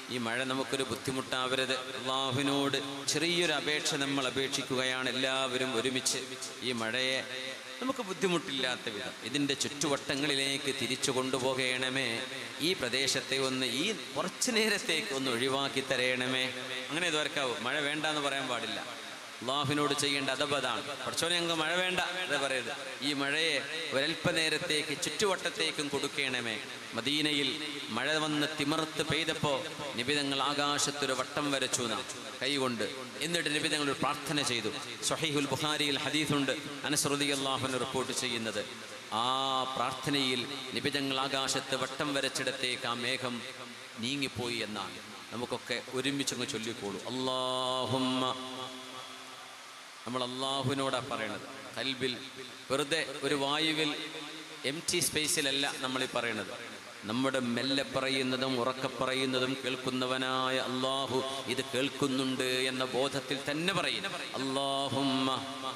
ഈ മഴ നമുക്കൊരു ബുദ്ധിമുട്ടാവരുത് അള്ളാഹുവിനോട് ചെറിയൊരു അപേക്ഷ നമ്മൾ അപേക്ഷിക്കുകയാണ് എല്ലാവരും ഒരുമിച്ച് ഈ മഴയെ നമുക്ക് ബുദ്ധിമുട്ടില്ലാത്ത വിധം ഇതിൻ്റെ ചുറ്റുവട്ടങ്ങളിലേക്ക് തിരിച്ചു കൊണ്ടുപോകണമേ ഈ പ്രദേശത്തെ ഒന്ന് ഈ കുറച്ചു നേരത്തേക്ക് ഒന്ന് ഒഴിവാക്കി തരയണമേ അങ്ങനെ ഇതുവരക്കാവും മഴ വേണ്ട എന്ന് പറയാൻ പാടില്ല അള്ളാഹുവിനോട് ചെയ്യേണ്ട അതബതാണ് പഠിച്ചോനെ ഞങ്ങൾക്ക് മഴ വേണ്ട അത് പറയരുത് ഈ മഴയെ ഒരൽപ്പനേരത്തേക്ക് ചുറ്റുവട്ടത്തേക്കും കൊടുക്കണമേ മദീനയിൽ മഴ വന്ന് തിമർത്ത് പെയ്തപ്പോൾ നിബിതങ്ങൾ ആകാശത്തൊരു വട്ടം വരച്ചു നാം കൈകൊണ്ട് എന്നിട്ട് നിബിതങ്ങൾ ഒരു പ്രാർത്ഥന ചെയ്തു സഹീഹുൽ ബുഖാരിയിൽ ഹദീസുണ്ട് അനസ്രുതി അള്ളാഹുവിന് റിപ്പോർട്ട് ചെയ്യുന്നത് ആ പ്രാർത്ഥനയിൽ നിബിതങ്ങൾ ആകാശത്ത് വട്ടം വരച്ചിടത്തേക്ക് ആ മേഘം നീങ്ങിപ്പോയി എന്നാണ് നമുക്കൊക്കെ ഒരുമിച്ചങ്ങ് ചൊല്ലിക്കോളൂ അള്ളാഹുമ്മ നമ്മൾ അള്ളാഹുവിനോടാ പറയണത് കൽബിൽ വെറുതെ ഒരു വായുവിൽ എം ടി സ്പേസിലല്ല നമ്മൾ ഈ പറയണത് നമ്മുടെ മെല്ലെ പറയുന്നതും ഉറക്കെ പറയുന്നതും കേൾക്കുന്നവനായ അള്ളാഹു ഇത് കേൾക്കുന്നുണ്ട് എന്ന ബോധത്തിൽ തന്നെ പറയും അള്ളാഹുമ്മ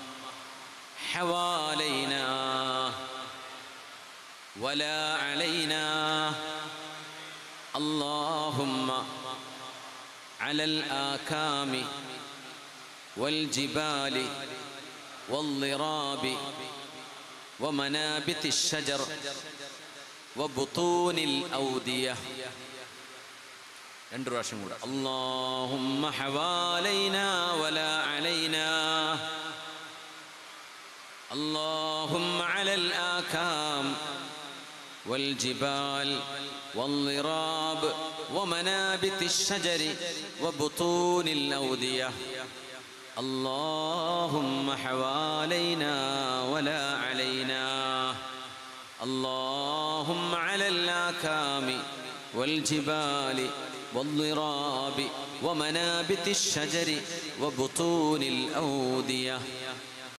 ഹവാലൈനാ ولا علينا اللهم على الآكام والجبال والضراب ومنابت الشجر وبطون الأودية രണ്ട് പ്രാവശ്യം കൂടെ اللهم حوالينا ولا علينا اللهم على الآكام والجبال والضراب ومنابت الشجر وبطون الأودية اللهم حوالينا ولا علينا اللهم على الآكام والجبال والضراب ومنابت الشجر وبطون الأودية